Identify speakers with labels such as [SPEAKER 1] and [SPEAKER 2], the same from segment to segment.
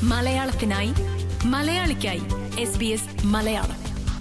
[SPEAKER 1] മലയാളത്തിനായി മലയാളിക്കായി S B S Malayalam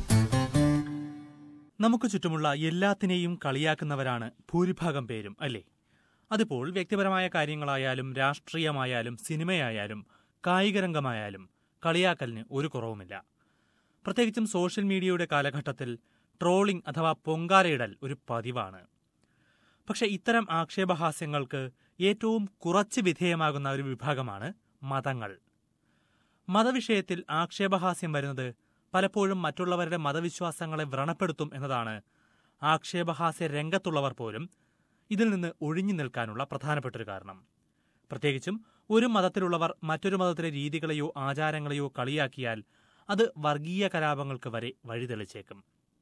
[SPEAKER 2] നമുക്ക് ചുറ്റുമുള്ള എല്ലാത്തിനെയും കളിയാക്കുന്നവരാണ് ഭൂരിഭാഗം പേരും അല്ലേ അതിപ്പോൾ വ്യക്തിപരമായ കാര്യങ്ങളായാലും രാഷ്ട്രീയമായാലും സിനിമയായാലും കായികരംഗമായാലും കളിയാക്കലിന് ഒരു കുറവുമില്ല പ്രത്യേകിച്ചും സോഷ്യൽ മീഡിയയുടെ കാലഘട്ടത്തിൽ ട്രോളിംഗ് അഥവാ പൊങ്കാലയിടൽ ഒരു പതിവാണ് പക്ഷെ ഇത്തരം ആക്ഷേപഹാസ്യങ്ങൾക്ക് ഏറ്റവും കുറച്ച് വിധേയമാകുന്ന ഒരു വിഭാഗമാണ് മതങ്ങൾ മതവിഷയത്തിൽ ആക്ഷേപഹാസ്യം വരുന്നത് പലപ്പോഴും മറ്റുള്ളവരുടെ മതവിശ്വാസങ്ങളെ വ്രണപ്പെടുത്തും എന്നതാണ് ആക്ഷേപഹാസ്യ രംഗത്തുള്ളവർ പോലും ഇതിൽ നിന്ന് ഒഴിഞ്ഞു നിൽക്കാനുള്ള പ്രധാനപ്പെട്ടൊരു കാരണം പ്രത്യേകിച്ചും ഒരു മതത്തിലുള്ളവർ മറ്റൊരു മതത്തിലെ രീതികളെയോ ആചാരങ്ങളെയോ കളിയാക്കിയാൽ അത് വർഗീയ കലാപങ്ങൾക്ക് വരെ വഴിതെളിച്ചേക്കും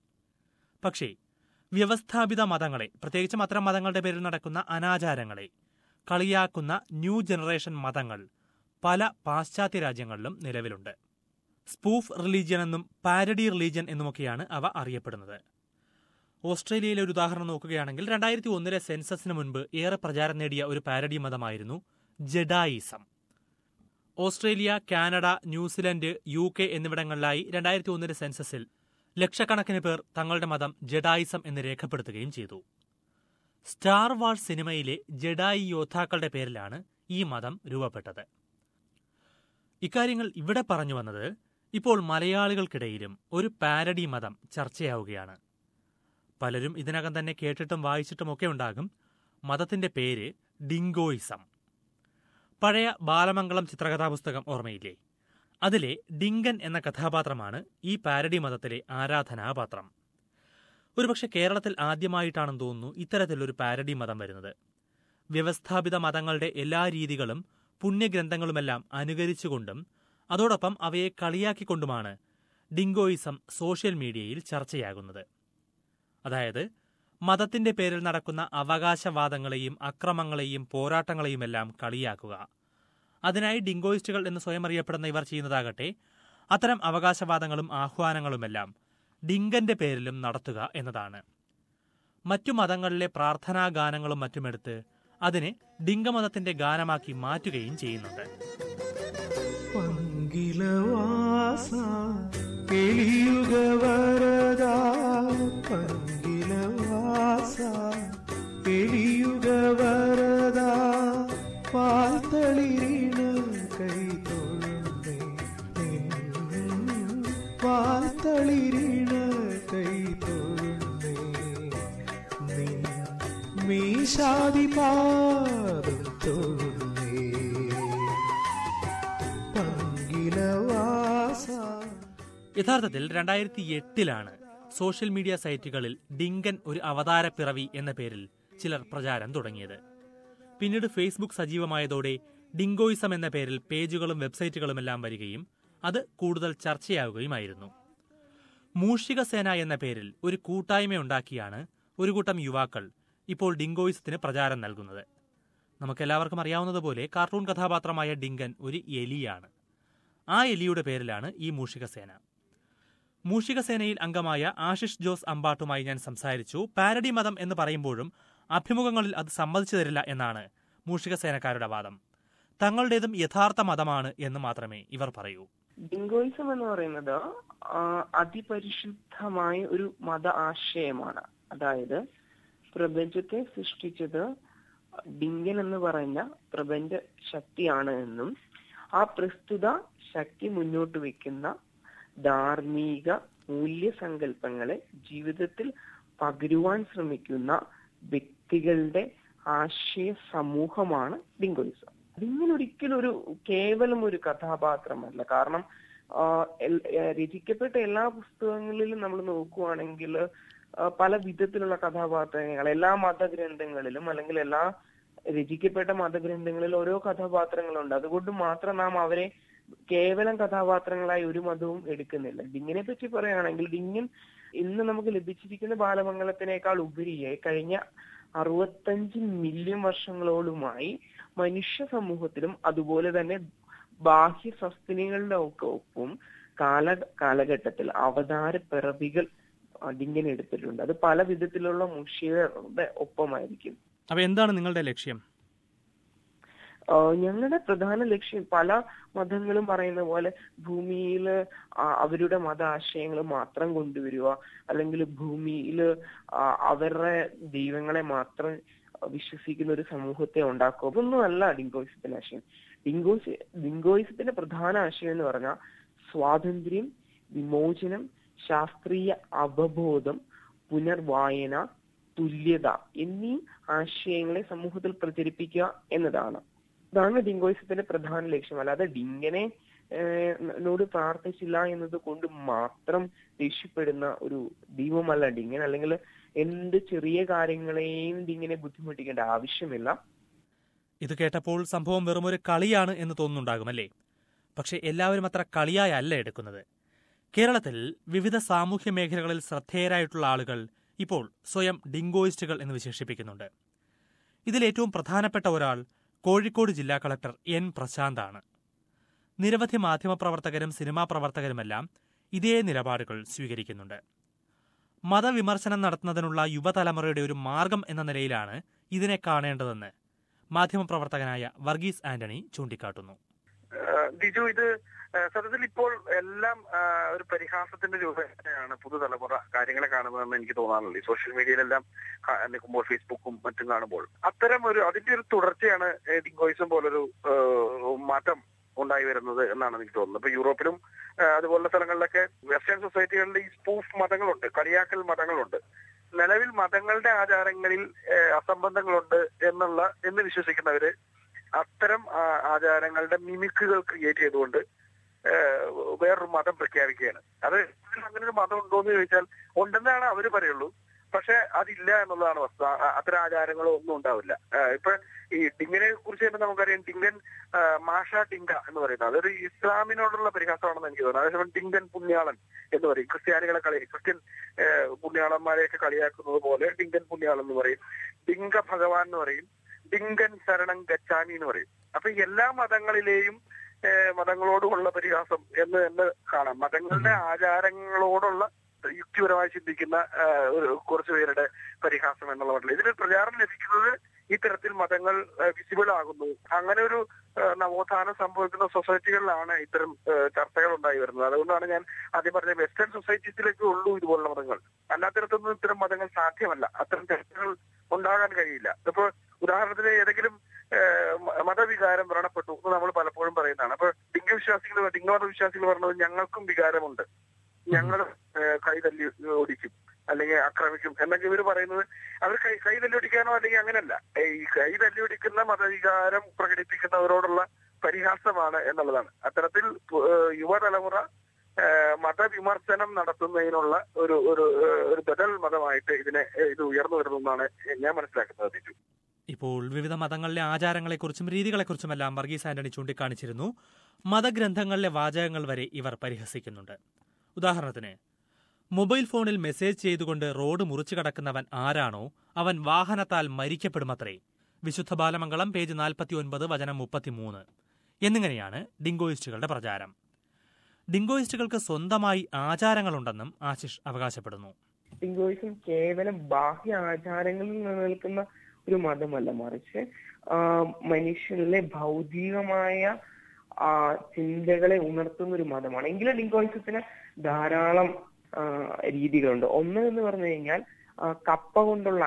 [SPEAKER 2] പക്ഷേ വ്യവസ്ഥാപിത മതങ്ങളെ പ്രത്യേകിച്ചും അത്തരം മതങ്ങളുടെ പേരിൽ നടക്കുന്ന അനാചാരങ്ങളെ കളിയാക്കുന്ന ന്യൂ ജനറേഷൻ മതങ്ങൾ പല പാശ്ചാത്യ രാജ്യങ്ങളിലും നിലവിലുണ്ട് സ്പൂഫ് റിലീജിയൻ എന്നും പാരഡി റിലീജിയൻ എന്നുമൊക്കെയാണ് അവ അറിയപ്പെടുന്നത് ഓസ്ട്രേലിയയിലെ ഒരു ഉദാഹരണം നോക്കുകയാണെങ്കിൽ രണ്ടായിരത്തി ഒന്നിലെ സെൻസസിന് മുൻപ് ഏറെ പ്രചാരം നേടിയ ഒരു പാരഡി മതമായിരുന്നു Jediism Australia Canada New Zealand U K എന്നിവിടങ്ങളിലായി രണ്ടായിരത്തി ഒന്നിലെ സെൻസസിൽ ലക്ഷക്കണക്കിന് പേർ തങ്ങളുടെ മതം ജഡായിസം എന്ന് രേഖപ്പെടുത്തുകയും ചെയ്തു സ്റ്റാർ വാർസ് സിനിമയിലെ ജഡായി യോദ്ധാക്കളുടെ പേരിലാണ് ഈ മതം രൂപപ്പെട്ടത് ഇക്കാര്യങ്ങൾ ഇവിടെ പറഞ്ഞു വന്നത് ഇപ്പോൾ മലയാളികൾക്കിടയിലും ഒരു പാരഡി മതം ചർച്ചയാവുകയാണ് പലരും ഇതിനകം തന്നെ കേട്ടിട്ടും വായിച്ചിട്ടുമൊക്കെ ഉണ്ടാകും മതത്തിന്റെ പേര് ഡിങ്കോയിസം പഴയ ബാലമംഗളം ചിത്രകഥാപുസ്തകം ഓർമ്മയില്ലേ അതിലെ ഡിങ്കൻ എന്ന കഥാപാത്രമാണ് ഈ പാരഡി മതത്തിലെ ആരാധനാപാത്രം ഒരുപക്ഷെ കേരളത്തിൽ ആദ്യമായിട്ടാണെന്ന് തോന്നുന്നു ഇത്തരത്തിലൊരു പാരഡി മതം വരുന്നത് വ്യവസ്ഥാപിത മതങ്ങളുടെ എല്ലാ രീതികളും പുണ്യഗ്രന്ഥങ്ങളുമെല്ലാം അനുകരിച്ചുകൊണ്ടും അതോടൊപ്പം അവയെ കളിയാക്കിക്കൊണ്ടുമാണ് ഡിങ്കോയിസം സോഷ്യൽ മീഡിയയിൽ ചർച്ചയാകുന്നത് അതായത് മതത്തിന്റെ പേരിൽ നടക്കുന്ന അവകാശവാദങ്ങളെയും അക്രമങ്ങളെയും പോരാട്ടങ്ങളെയുമെല്ലാം കളിയാക്കുക അതിനായി ഡിങ്കോയിസ്റ്റുകൾ എന്ന് സ്വയം അറിയപ്പെടുന്ന ഇവർ ചെയ്യുന്നതാകട്ടെ അത്തരം അവകാശവാദങ്ങളും ആഹ്വാനങ്ങളുമെല്ലാം ഡിങ്കന്റെ പേരിലും നടത്തുക എന്നതാണ് മറ്റു മതങ്ങളിലെ പ്രാർത്ഥനാ ഗാനങ്ങളും മറ്റുമെടുത്ത് അതിനെ ഡിങ്കമതത്തിന്റെ ഗാനമാക്കി മാറ്റുകയും ചെയ്യുന്നുണ്ട്
[SPEAKER 3] പങ്കിലവാസ തെളിയുക വരദ പങ്കിലവാസ തെളിയുക വരദ പാൽത്തളിരിണ കൈ തൊഴുന്നേ പാൽത്തളിരിണ കൈ തൊഴുന്നേ നിൻ മീശാദിപാദം തൊഴുന്നേ പങ്കിലവാസ
[SPEAKER 2] യഥാർത്ഥത്തിൽ രണ്ടായിരത്തി എട്ടിലാണ് സോഷ്യൽ മീഡിയ സൈറ്റുകളിൽ ഡിങ്കൻ ഒരു അവതാരപ്പിറവി എന്ന പേരിൽ ചിലർ പ്രചാരം തുടങ്ങിയത് പിന്നീട് ഫേസ്ബുക്ക് സജീവമായതോടെ ഡിങ്കോയിസം എന്ന പേരിൽ പേജുകളും വെബ്സൈറ്റുകളുമെല്ലാം വരികയും അത് കൂടുതൽ ചർച്ചയാവുകയുമായിരുന്നു മൂഷിക സേന എന്ന പേരിൽ ഒരു കൂട്ടായ്മയുണ്ടാക്കിയാണ് ഒരു കൂട്ടം യുവാക്കൾ ഇപ്പോൾ ഡിങ്കോയിസത്തിന് പ്രചാരം നൽകുന്നത് നമുക്കെല്ലാവർക്കും അറിയാവുന്നതുപോലെ കാർട്ടൂൺ കഥാപാത്രമായ ഡിങ്കൻ ഒരു എലിയാണ് ആ എലിയുടെ പേരിലാണ് ഈ മൂഷിക സേന മൂഷിക സേനയിൽ അംഗമായ ആശിഷ് ജോസ് അമ്പാട്ടുമായി ഞാൻ സംസാരിച്ചു പാരഡി മതം എന്ന് പറയുമ്പോഴും അഭിമുഖങ്ങളിൽ അത് സമ്മതിച്ചു തരില്ല എന്നാണ് മൂഷിക സേനക്കാരുടെ വാദം തങ്ങളുടേതും യഥാർത്ഥ മതമാണ് എന്ന് മാത്രമേ ഇവർ പറയൂ
[SPEAKER 4] ഡിങ്കോയിസം എന്ന് പറയുന്നത് ആ, അതിപരിശുദ്ധമായ ഒരു മത ആശയമാണ് അതായത് പ്രപഞ്ചത്തെ സൃഷ്ടിച്ചത് ഡിങ്കൻ എന്ന് പറയുന്ന പ്രപഞ്ച ശക്തിയാണ് എന്നും ആ പ്രസ്തുത ശക്തി മുന്നോട്ട് വെക്കുന്ന ധാർമ്മിക മൂല്യസങ്കല്പങ്ങളെ ജീവിതത്തിൽ പകരുവാൻ ശ്രമിക്കുന്ന വ്യക്തികളുടെ ആശയ സമൂഹമാണ് ഡിങ്കോയിസം അതിങ്ങനെ ഒരിക്കലും ഒരു കേവലം ഒരു കഥാപാത്രമല്ല കാരണം ആ, എൽ- ഏ, രചിക്കപ്പെട്ട എല്ലാ പുസ്തകങ്ങളിലും നമ്മൾ നോക്കുവാണെങ്കിൽ ആ, പല വിധത്തിലുള്ള കഥാപാത്രങ്ങൾ എല്ലാ മതഗ്രന്ഥങ്ങളിലും അല്ലെങ്കിൽ എല്ലാ രചിക്കപ്പെട്ട മതഗ്രന്ഥങ്ങളിൽ ഓരോ കഥാപാത്രങ്ങളുണ്ട് അതുകൊണ്ട് മാത്രം നാം അവരെ കേവലം കഥാപാത്രങ്ങളായി ഒരു മതവും എടുക്കുന്നില്ല ഡിങ്ങിനെ പറ്റി പറയുകയാണെങ്കിൽ ഡിങ്ങിൻ ഇന്ന് നമുക്ക് ലഭിച്ചിരിക്കുന്ന ബാലമംഗലത്തിനേക്കാൾ ഉപരിയായി കഴിഞ്ഞ അറുപത്തഞ്ച് മില്യൺ വർഷങ്ങളോളമായി മനുഷ്യ സമൂഹത്തിലും അതുപോലെ തന്നെ ബാഹ്യ സസ്തിനികളുടെ ഒക്കെ ഒപ്പം കാല കാലഘട്ടത്തിൽ അവതാര പിറവികൾ ഡിങ്ങിനെ എടുത്തിട്ടുണ്ട് അത് പല വിധത്തിലുള്ള മുഷിയുടെ ഒപ്പമായിരിക്കും
[SPEAKER 2] അപ്പൊ എന്താണ് നിങ്ങളുടെ ലക്ഷ്യം
[SPEAKER 4] ഞങ്ങളുടെ പ്രധാന ലക്ഷ്യം പല മതങ്ങളും പറയുന്ന പോലെ ഭൂമിയിൽ അവരുടെ മത ആശയങ്ങൾ മാത്രം കൊണ്ടുവരിക അല്ലെങ്കിൽ ഭൂമിയിൽ അവരുടെ ദൈവങ്ങളെ മാത്രം വിശ്വസിക്കുന്ന ഒരു സമൂഹത്തെ ഉണ്ടാക്കുക അതൊന്നും അല്ല ഡിങ്കോയിസത്തിന്റെ ആശയം ഡിങ്കോസ് ഡിങ്കോയിസത്തിന്റെ പ്രധാന ആശയം എന്ന് പറഞ്ഞാൽ സ്വാതന്ത്ര്യം വിമോചനം ശാസ്ത്രീയ അവബോധം പുനർവായന തുല്യത എന്നീ ആശയങ്ങളെ സമൂഹത്തിൽ പ്രചരിപ്പിക്കുക എന്നതാണ് ഇതാണ് ഡിങ്കോയിസത്തിന്റെ പ്രധാന ലക്ഷ്യം അല്ലാതെ ഡിങ്കനെ നോട് പ്രാർത്ഥിച്ചില്ല എന്നത് കൊണ്ട് മാത്രം ദേഷ്യപ്പെടുന്ന ഒരു ദൈവമല്ല ഡിങ്കൻ അല്ലെങ്കിൽ എന്ത് ചെറിയ കാര്യങ്ങളെയും ഡിങ്ങനെ ബുദ്ധിമുട്ടിക്കേണ്ട ആവശ്യമില്ല
[SPEAKER 2] ഇത് കേട്ടപ്പോൾ സംഭവം വെറുമൊരു കളിയാണ് എന്ന് തോന്നുന്നുണ്ടാകുമല്ലേ പക്ഷെ എല്ലാവരും അത്ര കളിയായല്ല എടുക്കുന്നത് കേരളത്തിൽ വിവിധ സാമൂഹ്യ മേഖലകളിൽ ശ്രദ്ധേയരായിട്ടുള്ള ആളുകൾ ഇപ്പോൾ സ്വയം ഡിങ്കോയിസ്റ്റുകൾ എന്ന് വിശേഷിപ്പിക്കുന്നുണ്ട് ഇതിൽ ഏറ്റവും പ്രധാനപ്പെട്ട ഒരാൾ കോഴിക്കോട് ജില്ലാ കളക്ടർ എൻ പ്രശാന്താണ് നിരവധി മാധ്യമപ്രവർത്തകരും സിനിമാ പ്രവർത്തകരുമെല്ലാം ഇതേ നിലപാടുകൾ സ്വീകരിക്കുന്നുണ്ട് മതവിമർശനം നടത്തുന്നതിനുള്ള യുവതലമുറയുടെ ഒരു മാർഗം എന്ന നിലയിലാണ് ഇതിനെ കാണേണ്ടതെന്ന് മാധ്യമപ്രവർത്തകനായ വർഗീസ് ആന്റണി ചൂണ്ടിക്കാട്ടുന്നു
[SPEAKER 5] ദിജു ഇത് സത്യത്തിൽ ഇപ്പോൾ എല്ലാം ഒരു പരിഹാസത്തിന്റെ രൂപയാണ് പുതുതലമുറ കാര്യങ്ങളെ കാണുന്നതെന്ന് എനിക്ക് തോന്നാറുള്ളത് ഈ സോഷ്യൽ മീഡിയയിലെല്ലാം നിൽക്കുമ്പോൾ ഫേസ്ബുക്കും മറ്റും കാണുമ്പോൾ അത്തരം ഒരു അതിന്റെ ഒരു തുടർച്ചയാണ് ഡിങ്കോയിസം പോലൊരു മാറ്റം ഉണ്ടായി വരുന്നത് എന്നാണ് എനിക്ക് തോന്നുന്നത് ഇപ്പൊ യൂറോപ്പിലും അതുപോലുള്ള സ്ഥലങ്ങളിലൊക്കെ വെസ്റ്റേൺ സൊസൈറ്റികളിൽ ഈ സ്പൂഫ് മതങ്ങളുണ്ട് കളിയാക്കൽ മതങ്ങളുണ്ട് നിലവിൽ മതങ്ങളുടെ ആചാരങ്ങളിൽ അസംബന്ധങ്ങളുണ്ട് എന്നുള്ള എന്ന് വിശ്വസിക്കുന്നവര് അത്തരം ആചാരങ്ങളുടെ മിമിക്കുകൾ ക്രിയേറ്റ് ചെയ്തുകൊണ്ട് വേറൊരു മതം പ്രഖ്യാപിക്കുകയാണ് അത് അങ്ങനെ ഒരു മതം ഉണ്ടോ എന്ന് ചോദിച്ചാൽ ഉണ്ടെന്നാണ് അവര് പറയുള്ളൂ പക്ഷെ അതില്ല എന്നുള്ളതാണ് വസ്തുത അത്തരം ആചാരങ്ങളോ ഒന്നും ഉണ്ടാവില്ല ഇപ്പൊ ഈ ഡിങ്ങിനെ കുറിച്ച് തന്നെ നമുക്കറിയാം ഡിങ്കൻ മാഷ ഡിങ്ക എന്ന് പറയുന്നത് അതൊരു ഇസ്ലാമിനോടുള്ള പരിഹാസമാണെന്ന് എനിക്ക് തോന്നുന്നു അതേസമയം ഡിങ്കൻ പുണ്യാളൻ എന്ന് പറയും ക്രിസ്ത്യാനികളെ കളി ക്രിസ്ത്യൻ പുണ്യാളന്മാരെയൊക്കെ കളിയാക്കുന്നത് പോലെ ഡിങ്കൻ പുണ്യാളൻ എന്ന് പറയും ഡിങ്ക ഭഗവാൻ എന്ന് പറയും ഡിങ്കൻ ശരണം ഗച്ചാമി എന്ന് പറയും അപ്പൊ എല്ലാ മതങ്ങളിലെയും മതങ്ങളോടുള്ള പരിഹാസം എന്ന് തന്നെ കാണാം മതങ്ങളുടെ ആചാരങ്ങളോടുള്ള യുക്തിപരമായി ചിന്തിക്കുന്ന കുറച്ചു പേരുടെ പരിഹാസം എന്നുള്ള മട്ടിൽ ഇതിന് പ്രചാരണം ലഭിക്കുന്നത് ഇത്തരത്തിൽ മതങ്ങൾ വിസിബിൾ ആകുന്നു അങ്ങനെ ഒരു നവോത്ഥാനം സംഭവിക്കുന്ന സൊസൈറ്റികളിലാണ് ഇത്തരം ചർച്ചകൾ ഉണ്ടായി വരുന്നത് അതുകൊണ്ടാണ് ഞാൻ ആദ്യം പറഞ്ഞ വെസ്റ്റേൺ സൊസൈറ്റീസിലേക്ക് ഉള്ളൂ ഇതുപോലുള്ള മതങ്ങൾ അല്ലാത്തിടത്തൊന്നും ഇത്തരം മതങ്ങൾ സാധ്യമല്ല അത്തരം ചർച്ചകൾ ഉണ്ടാകാൻ കഴിയില്ല ഇപ്പൊ ഉദാഹരണത്തിന് ഏതെങ്കിലും മതവികാരം വ്രണപ്പെട്ടു എന്ന് നമ്മൾ പലപ്പോഴും പറയുന്നതാണ് അപ്പൊ ഡിംഗവിശ്വാസികൾ ഡിംഗമത വിശ്വാസികൾ പറഞ്ഞത് ഞങ്ങൾക്കും വികാരമുണ്ട് ഞങ്ങൾ കൈ തല്ലി ഓടിക്കും അല്ലെങ്കിൽ ആക്രമിക്കും എന്നൊക്കെ ഇവർ പറയുന്നത് അവർ കൈ കൈ തല്ലി ഓടിക്കാനോ അല്ലെങ്കിൽ അങ്ങനെയല്ല ഈ കൈ തല്ലി ഓടിക്കുന്ന മതവികാരം പ്രകടിപ്പിക്കുന്നവരോടുള്ള പരിഹാസമാണ് എന്നുള്ളതാണ് അത്തരത്തിൽ യുവതലമുറ മതവിമർശനം നടത്തുന്നതിനുള്ള ഒരു ഒരു ഒരു ബദൽ മതമായിട്ട് ഇതിനെ ഇത് ഉയർന്നു വരുന്നതാണ് ഞാൻ മനസ്സിലാക്കുന്നത് തിരിച്ചു
[SPEAKER 2] ഇപ്പോൾ വിവിധ മതങ്ങളിലെ ആചാരങ്ങളെക്കുറിച്ചും രീതികളെക്കുറിച്ചുമെല്ലാം വർഗീസ് ആന്റണി ചൂണ്ടിക്കാണിച്ചിരുന്നു മതഗ്രന്ഥങ്ങളിലെ വാചകങ്ങൾ വരെ ഇവർ പരിഹസിക്കുന്നുണ്ട് ഉദാഹരണത്തിന് മൊബൈൽ ഫോണിൽ മെസ്സേജ് ചെയ്തുകൊണ്ട് റോഡ് മുറിച്ചു കടക്കുന്നവൻ ആരാണോ അവൻ വാഹനത്താൽ മരിക്കപ്പെടുമത്രേ വിശുദ്ധ ബാലമംഗളം പേജ് നാൽപ്പത്തിയൊൻപത് വചനം മുപ്പത്തിമൂന്ന് എന്നിങ്ങനെയാണ് ഡിങ്കോയിസ്റ്റുകളുടെ പ്രചാരം ഡിങ്കോയിസ്റ്റുകൾക്ക് സ്വന്തമായി ആചാരങ്ങളുണ്ടെന്നും ആശിഷ് അവകാശപ്പെടുന്നു
[SPEAKER 4] ഡിങ്കോയിസം കേവലം ബാഹ്യ ആചാരങ്ങളിൽ നിലനിൽക്കുന്ന ഒരു മതമല്ല മറിച്ച് മനുഷ്യനിലെ ഭൗതികമായ ചിന്തകളെ ഉണർത്തുന്ന ഒരു മതമാണ് എങ്കിലും ഡിങ്കോയിസത്തിന് ധാരാളം രീതികളുണ്ട് ഒന്ന് എന്ന് പറഞ്ഞു കഴിഞ്ഞാൽ കപ്പ കൊണ്ടുള്ള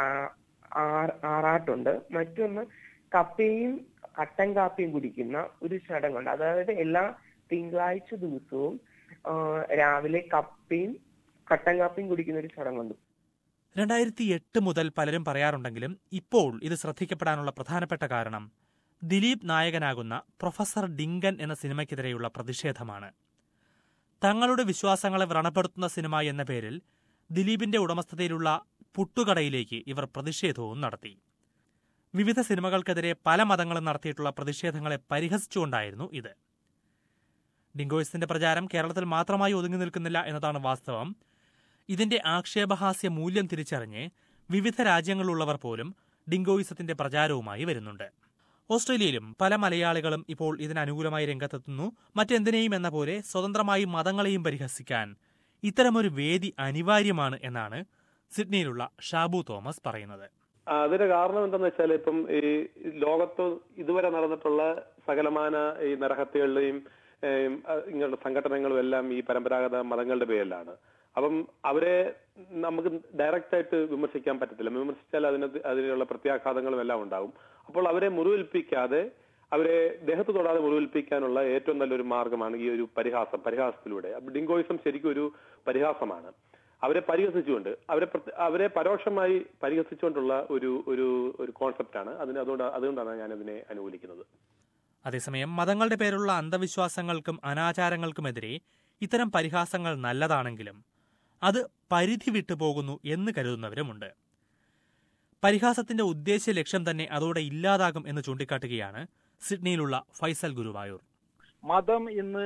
[SPEAKER 4] ആറാട്ടുണ്ട് മറ്റൊന്ന് കപ്പയും കട്ടൻ കാപ്പിയും കുടിക്കുന്ന ഒരു ചടങ്ങുണ്ട് അതായത് എല്ലാ തിങ്കളാഴ്ച ദിവസവും രാവിലെ കപ്പയും കട്ടൻ കാപ്പിയും കുടിക്കുന്ന ഒരു ചടങ്ങുണ്ട്
[SPEAKER 2] രണ്ടായിരത്തി എട്ട് മുതൽ പലരും പറയാറുണ്ടെങ്കിലും ഇപ്പോൾ ഇത് ശ്രദ്ധിക്കപ്പെടാനുള്ള പ്രധാനപ്പെട്ട കാരണം ദിലീപ് നായകനാകുന്ന പ്രൊഫസർ ഡിങ്കൻ എന്ന സിനിമയ്ക്കെതിരെയുള്ള പ്രതിഷേധമാണ് തങ്ങളുടെ വിശ്വാസങ്ങളെ വ്രണപ്പെടുത്തുന്ന സിനിമ എന്ന പേരിൽ ദിലീപിന്റെ ഉടമസ്ഥതയിലുള്ള പുട്ടുകടയിലേക്ക് ഇവർ പ്രതിഷേധവും നടത്തി വിവിധ സിനിമകൾക്കെതിരെ പല മതങ്ങളും നടത്തിയിട്ടുള്ള പ്രതിഷേധങ്ങളെ പരിഹസിച്ചുകൊണ്ടായിരുന്നു ഇത് ഡിങ്കോയിസിന്റെ പ്രചാരം കേരളത്തിൽ മാത്രമായി ഒതുങ്ങി നിൽക്കുന്നില്ല എന്നതാണ് വാസ്തവം ഇതിന്റെ ആക്ഷേപഹാസ്യ മൂല്യം തിരിച്ചറിഞ്ഞ് വിവിധ രാജ്യങ്ങളിലുള്ളവർ പോലും ഡിങ്കോയിസത്തിന്റെ പ്രചാരവുമായി വരുന്നുണ്ട് ഓസ്ട്രേലിയയിലും പല മലയാളികളും ഇപ്പോൾ ഇതിനനുകൂലമായി രംഗത്തെത്തുന്നു മറ്റെന്തിനേയും എന്ന പോലെ സ്വതന്ത്രമായി മതങ്ങളെയും പരിഹസിക്കാൻ ഇത്തരമൊരു വേദി അനിവാര്യമാണ് എന്നാണ് സിഡ്നിയിലുള്ള ഷാബു തോമസ് പറയുന്നത്
[SPEAKER 6] ആ, അതിന്റെ കാരണം എന്താന്ന് വെച്ചാൽ ഇപ്പം ഈ ലോകത്ത് ഇതുവരെ നടന്നിട്ടുള്ള സകലമാന ഈ നരഹത്യകളുടെയും ഏം, അഹ് ഇങ്ങനെയുള്ള സംഘടനകളും എല്ലാം ഈ പരമ്പരാഗത മതങ്ങളുടെ പേരിലാണ് അപ്പം അവരെ നമുക്ക് ഡയറക്റ്റ് ആയിട്ട് വിമർശിക്കാൻ പറ്റത്തില്ല വിമർശിച്ചാൽ അതിന് അതിനുള്ള പ്രത്യാഘാതങ്ങളും എല്ലാം ഉണ്ടാവും അപ്പോൾ അവരെ മുറിവേൽപ്പിക്കാതെ അവരെ ദേഹത്ത് തൊടാതെ മുറിവേൽപ്പിക്കാനുള്ള ഏറ്റവും നല്ലൊരു മാർഗമാണ് ഈ ഒരു പരിഹാസം പരിഹാസത്തിലൂടെ അപ്പൊ ഡിങ്കോയിസം ശരിക്കും ഒരു പരിഹാസമാണ് അവരെ പരിഹസിച്ചുകൊണ്ട് അവരെ പ്രത്യ- അവരെ പരോക്ഷമായി പരിഹസിച്ചുകൊണ്ടുള്ള ഒരു ഒരു ഒരു കോൺസെപ്റ്റാണ് അതിന് അതുകൊണ്ട് അതുകൊണ്ടാണ് ഞാൻ അതിനെ അനുകൂലിക്കുന്നത്
[SPEAKER 2] അതേസമയം മതങ്ങളുടെ പേരുള്ള അന്ധവിശ്വാസങ്ങൾക്കും അനാചാരങ്ങൾക്കുമെതിരെ ഇത്തരം പരിഹാസങ്ങൾ നല്ലതാണെങ്കിലും അത് പരിധി വിട്ടു പോകുന്നു എന്ന് കരുതുന്നവരുമുണ്ട് പരിഹാസത്തിന്റെ ഉദ്ദേശ ലക്ഷ്യം തന്നെ അതോടെ ഇല്ലാതാകും എന്ന് ചൂണ്ടിക്കാട്ടുകയാണ് സിഡ്നിയിലുള്ള ഫൈസൽ ഗുരുവായൂർ
[SPEAKER 7] മതം ഇന്ന്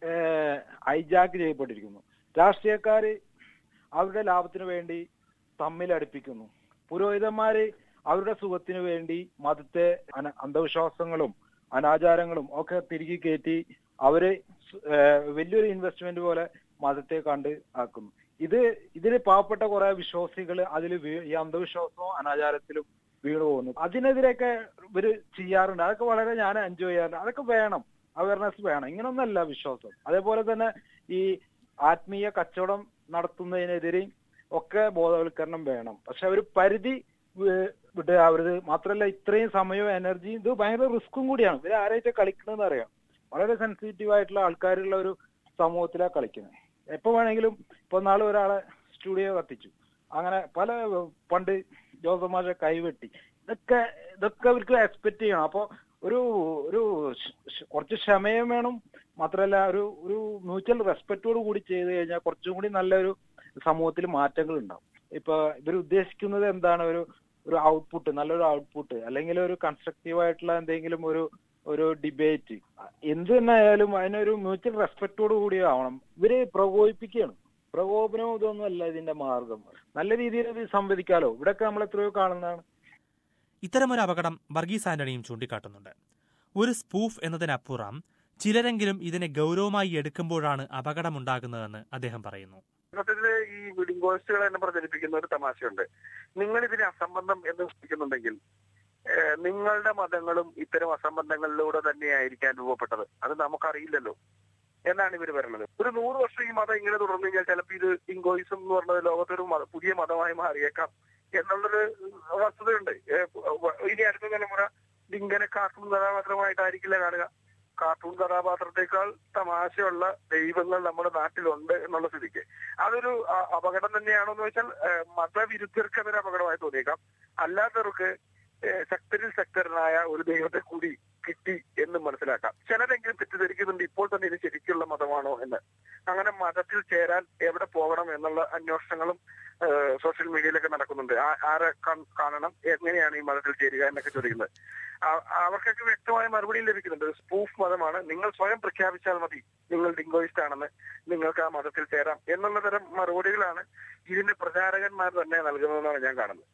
[SPEAKER 7] ഹൈജാക്ക് ചെയ്യപ്പെട്ടിരിക്കുന്നു രാഷ്ട്രീയക്കാര് അവരുടെ ലാഭത്തിന് വേണ്ടി തമ്മിൽ അടുപ്പിക്കുന്നു പുരോഹിതന്മാര് അവരുടെ സുഖത്തിന് വേണ്ടി മതത്തെ അന- അന്ധവിശ്വാസങ്ങളും അനാചാരങ്ങളും ഒക്കെ തിരികെ കയറ്റി അവര് സ്- ഏഹ് വലിയൊരു ഇൻവെസ്റ്റ്മെന്റ് പോലെ മതത്തെ കണ്ട് ആക്കുന്നു ഇത് ഇതില് പാവപ്പെട്ട കുറെ വിശ്വാസികൾ അതിൽ ഈ അന്ധവിശ്വാസവും അനാചാരത്തിലും വീണു പോകുന്നു അതിനെതിരെയൊക്കെ ഇവര് ചെയ്യാറുണ്ട് അതൊക്കെ വളരെ ഞാൻ എൻജോയ് ചെയ്യാറുണ്ട് അതൊക്കെ വേണം അവയർനെസ് വേണം ഇങ്ങനൊന്നല്ല വിശ്വാസം അതേപോലെ തന്നെ ഈ ആത്മീയ കച്ചവടം നടത്തുന്നതിനെതിരെ ഒക്കെ ബോധവൽക്കരണം വേണം പക്ഷെ ഒരു പരിധി വി- വിടാവരുത് മാത്രല്ല ഇത്രയും സമയവും എനർജിയും ഇത് ഭയങ്കര റിസ്ക്കും കൂടിയാണ് ഇവര് ആരായിട്ട് കളിക്കണമെന്ന് അറിയാം വളരെ സെൻസിറ്റീവ് ആയിട്ടുള്ള ആൾക്കാരുള്ള ഒരു സമൂഹത്തിലാണ് കളിക്കുന്നത് എപ്പോ വേണമെങ്കിലും ഇപ്പൊ നാളെ ഒരാളെ സ്റ്റുഡിയോ കത്തിച്ചു അങ്ങനെ പല പണ്ട് ജോസഫ് മാഷെ കൈവെട്ടി ഇതൊക്കെ ഇതൊക്കെ അവർക്ക് എക്സ്പെക്ട് ചെയ്യണം അപ്പൊ ഒരു ഒരു ശ്- ശ്- കുറച്ച് ക്ഷമയും വേണം മാത്രല്ല ഒരു ഒരു മ്യൂച്വൽ റെസ്പെക്റ്റോട് കൂടി ചെയ്ത് കഴിഞ്ഞാൽ കുറച്ചും കൂടി നല്ലൊരു സമൂഹത്തിൽ മാറ്റങ്ങൾ ഉണ്ടാവും ഇപ്പൊ ഇവർ ഉദ്ദേശിക്കുന്നത് എന്താണ് ഒരു ഒരു ഔട്ട്പുട്ട് നല്ലൊരു ഔട്ട്പുട്ട് അല്ലെങ്കിൽ ഒരു കൺസ്ട്രക്റ്റീവ് ആയിട്ടുള്ള എന്തെങ്കിലും ഒരു ഒരു ഡിബേറ്റ് എന്ത് തന്നെ ആയാലും അതിനൊരു മ്യൂച്വൽ റെസ്പെക്റ്റോട് കൂടി ആവണം ഇവര് പ്രകോപിപ്പിക്കുകയാണ് പ്രകോപനവും ഇതൊന്നും അല്ല ഇതിന്റെ മാർഗം നല്ല രീതിയിൽ ഇത് സംവദിക്കാലോ ഇവിടെയൊക്കെ നമ്മൾ എത്രയോ കാണുന്നതാണ്
[SPEAKER 2] ഇത്തരമൊരു അപകടം വർഗീസ് ആന്റണിയും ചൂണ്ടിക്കാട്ടുന്നുണ്ട് ഒരു സ്പൂഫ് എന്നതിനപ്പുറം ചിലരെങ്കിലും ഇതിനെ ഗൗരവമായി എടുക്കുമ്പോഴാണ് അപകടമുണ്ടാകുന്നതെന്ന് അദ്ദേഹം പറയുന്നു
[SPEAKER 5] സത്യത്തില് ഈ വീഡിംഗ് ഗോസ്റ്റുകൾ എന്നെ പ്രചരിപ്പിക്കുന്ന ഒരു തമാശയുണ്ട് നിങ്ങൾ ഇതിനെ അസംബന്ധം എന്ന് വിളിക്കുന്നുണ്ടെങ്കിൽ ഏഹ്, നിങ്ങളുടെ മതങ്ങളും ഇത്തരം അസംബന്ധങ്ങളിലൂടെ തന്നെയായിരിക്കാൻ രൂപപ്പെട്ടത് അത് നമുക്കറിയില്ലല്ലോ എന്നാണ് ഇവർ പറയുന്നത് ഒരു നൂറ് വർഷം ഈ മതം ഇങ്ങനെ തുടർന്നു കഴിഞ്ഞാൽ ചിലപ്പോൾ ഇത് ഇങ്കോയിസം എന്ന് പറഞ്ഞത് ലോകത്തൊരു മത- പുതിയ മതമായി മാറിയേക്കാം എന്നുള്ളൊരു വസ്തുതയുണ്ട് ഏഹ്, ഇനി അടുത്ത തലമുറ ഇങ്ങനെ കാർട്ടൂൺ കഥാപാത്രമായിട്ടായിരിക്കില്ല കാണുക കാർട്ടൂൺ കഥാപാത്രത്തെക്കാൾ തമാശയുള്ള ദൈവങ്ങൾ നമ്മുടെ നാട്ടിലുണ്ട് എന്നുള്ള സ്ഥിതിക്ക് അതൊരു അ- അപകടം തന്നെയാണോ എന്ന് വെച്ചാൽ ഏഹ്, മതവിരുദ്ധർക്ക് അതൊരു അപകടമായി തോന്നിയേക്കാം അല്ലാത്തവർക്ക് ഏഹ്, ശക്തരിൽ ശക്തരനായ ഒരു ദൈവത്തെ കൂടി കിട്ടി എന്ന് മനസ്സിലാക്കാം ചിലരെങ്കിലും തെറ്റിദ്ധരിക്കുന്നുണ്ട് ഇപ്പോൾ തന്നെ ഇത് ശരിക്കുള്ള മതമാണോ എന്ന് അങ്ങനെ മതത്തിൽ ചേരാൻ എവിടെ പോകണം എന്നുള്ള അന്വേഷണങ്ങളും ഏഹ്, സോഷ്യൽ മീഡിയയിലൊക്കെ നടക്കുന്നുണ്ട് ആ- ആരെ കാൺ- കാണണം എങ്ങനെയാണ് ഈ മതത്തിൽ ചേരുക എന്നൊക്കെ ചോദിക്കുന്നത് ആ- അവർക്കൊക്കെ വ്യക്തമായ മറുപടി ലഭിക്കുന്നുണ്ട് സ്പൂഫ് മതമാണ് നിങ്ങൾ സ്വയം പ്രഖ്യാപിച്ചാൽ മതി നിങ്ങൾ ഡിങ്കോയിസ്റ്റ് ആണെന്ന് നിങ്ങൾക്ക് ആ മതത്തിൽ ചേരാം എന്നുള്ള തരം മറുപടികളാണ് ഇതിന്റെ പ്രചാരകന്മാർ തന്നെ നൽകുന്നതെന്നാണ് ഞാൻ കാണുന്നത്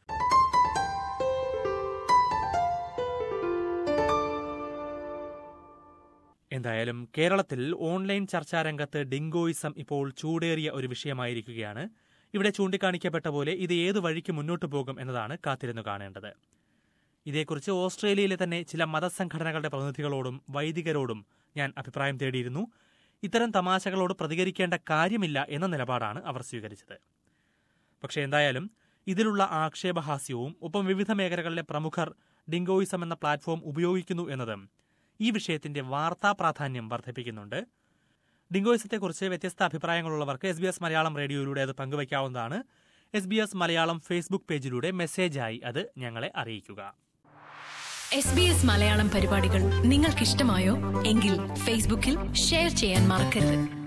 [SPEAKER 2] എന്തായാലും കേരളത്തിൽ ഓൺലൈൻ ചർച്ചാരംഗത്ത് ഡിങ്കോയിസം ഇപ്പോൾ ചൂടേറിയ ഒരു വിഷയമായിരിക്കുകയാണ് ഇവിടെ ചൂണ്ടിക്കാണിക്കപ്പെട്ട പോലെ ഇത് ഏതു വഴിക്ക് മുന്നോട്ടു പോകും എന്നതാണ് കാത്തിരുന്നു കാണേണ്ടത് ഇതേക്കുറിച്ച് ഓസ്ട്രേലിയയിലെ തന്നെ ചില മതസംഘടനകളുടെ പ്രതിനിധികളോടും വൈദികരോടും ഞാൻ അഭിപ്രായം തേടിയിരുന്നു ഇത്തരം തമാശകളോട് പ്രതികരിക്കേണ്ട കാര്യമില്ല എന്ന നിലപാടാണ് അവർ സ്വീകരിച്ചത് പക്ഷേ എന്തായാലും ഇതിലുള്ള ആക്ഷേപഹാസ്യവും ഒപ്പം വിവിധ മേഖലകളിലെ പ്രമുഖർ ഡിങ്കോയിസം എന്ന പ്ലാറ്റ്ഫോം ഉപയോഗിക്കുന്നു എന്നതും ഈ വിഷയത്തിന്റെ വാർത്താ പ്രാധാന്യം വർദ്ധിപ്പിക്കുന്നുണ്ട് ഡിങ്കോയിസത്തെക്കുറിച്ച് വ്യത്യസ്ത അഭിപ്രായങ്ങളുള്ളവർക്ക് എസ് ബി എസ് മലയാളം റേഡിയോയിലൂടെ അത് പങ്കുവയ്ക്കാവുന്നതാണ് S B S Malayalam Facebook പേജിലൂടെ മെസ്സേജായി അത് ഞങ്ങളെ അറിയിക്കുക
[SPEAKER 1] എസ് ബി എസ് മലയാളം പരിപാടികൾ നിങ്ങൾക്കിഷ്ടമായോ എങ്കിൽ ഫേസ്ബുക്കിൽ ഷെയർ ചെയ്യാൻ മറക്കരുത്